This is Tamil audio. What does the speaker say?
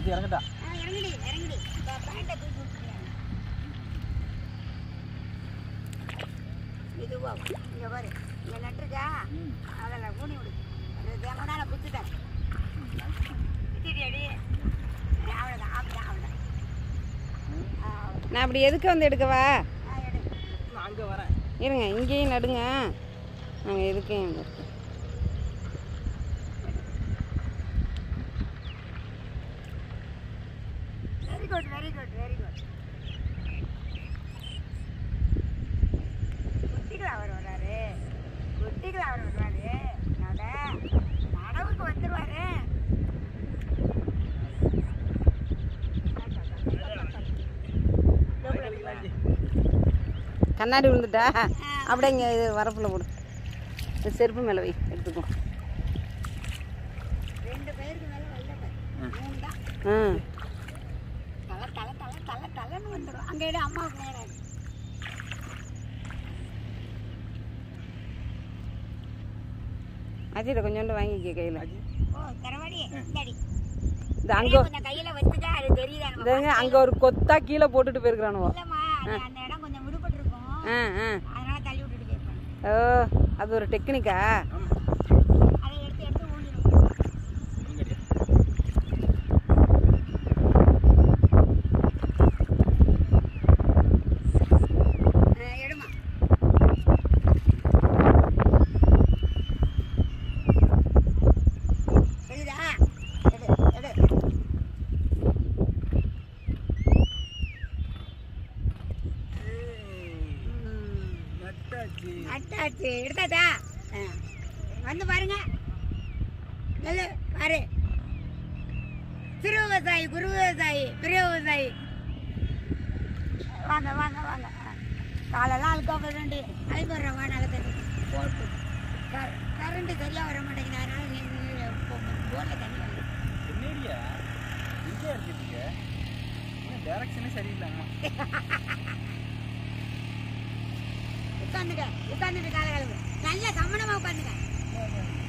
அது இறங்கட்டா ஆ, இறங்குடி இறங்குடி இந்த பேண்ட்டை தூக்கி விட்டுருக்காங்க இதுவா இங்கே பாரு இங்கே நட்டுருக்கா அதில் ஊனி விடு அது தேவனால குத்துட்டேன் குத்திட்டு அடி அவ்வளோதான் அவ்வளோதான் அவ்வளோதான் நான் அப்படி எதுக்கு வந்து எடுக்கவா எடு நான் அங்கே வரேன் இருங்க இங்கேயும் நடுங்க நாங்கள் எதுக்கும் இங்க இருக்கோம். Very good very good very good குட்டிகள் அவர் வர்றாரு குட்டிகள் அவர் வருவாரு நட நடவுக்கு வந்துருவாரு கண்ணாடி விழுந்துட்டா அப்படியே இங்கே இது வரப்புல போடு இது செருப்பு மேலே வை எடுத்துக்குவோம் ரெண்டு பேருக்கு மேல வரல பாரு மூணு தான் ம் தலை தலை தலை தலை தலைன்னு வந்துடும் அங்கே இடம் அம்மாவுக்கு நேரம் அஜித்தை கொஞ்சோண்டு வாங்கிக்க கையில் ஓ தரவாடி இந்தாடி இந்த அங்கே கொஞ்சம் கையில வச்சுட்டா அது தெரியுதா நம்ம இந்தங்க அங்கே ஒரு கொத்தா கீழே போட்டுட்டு போயிருக்கிறானுவோ இல்லம்மா அது அந்த இடம் கொஞ்சம் விடுபட்டு இருக்கும் ஆ ஆ அதனால தள்ளி விட்டுட்டு போயிருப்பாங்க ஓ அது ஒரு டெக்னிக்கா அதை எடுத்து எடுத்து ஊண்டிடும் இங்கடியா எடுமா எழுதா எடு எடு நட்டாச்சு அட்டாச்சு எடுத்தாச்சா ஆ. வந்து பாருங்க நல்ல பாரு சிறு விவசாயி குரு விவசாயி பெரிய விவசாயி வாங்க வாங்க வாங்க ஆ. காலெல்லாம் அழுக்கா போதுண்டு அதுக்கு ஒரு ரவா நல்ல தண்ணி கரண்ட்டு சரியாக வர மாட்டேங்குது அதனால நீ போரில் தண்ணி வாங்க என்னடியா எங்கே இருக்கீங்க டைரக்ஷனே சரியில்லைம்மா உட்காந்துக்க உட்காந்துட்டு காலை கழுவு நல்ல கவனமாக உட்காந்துக்க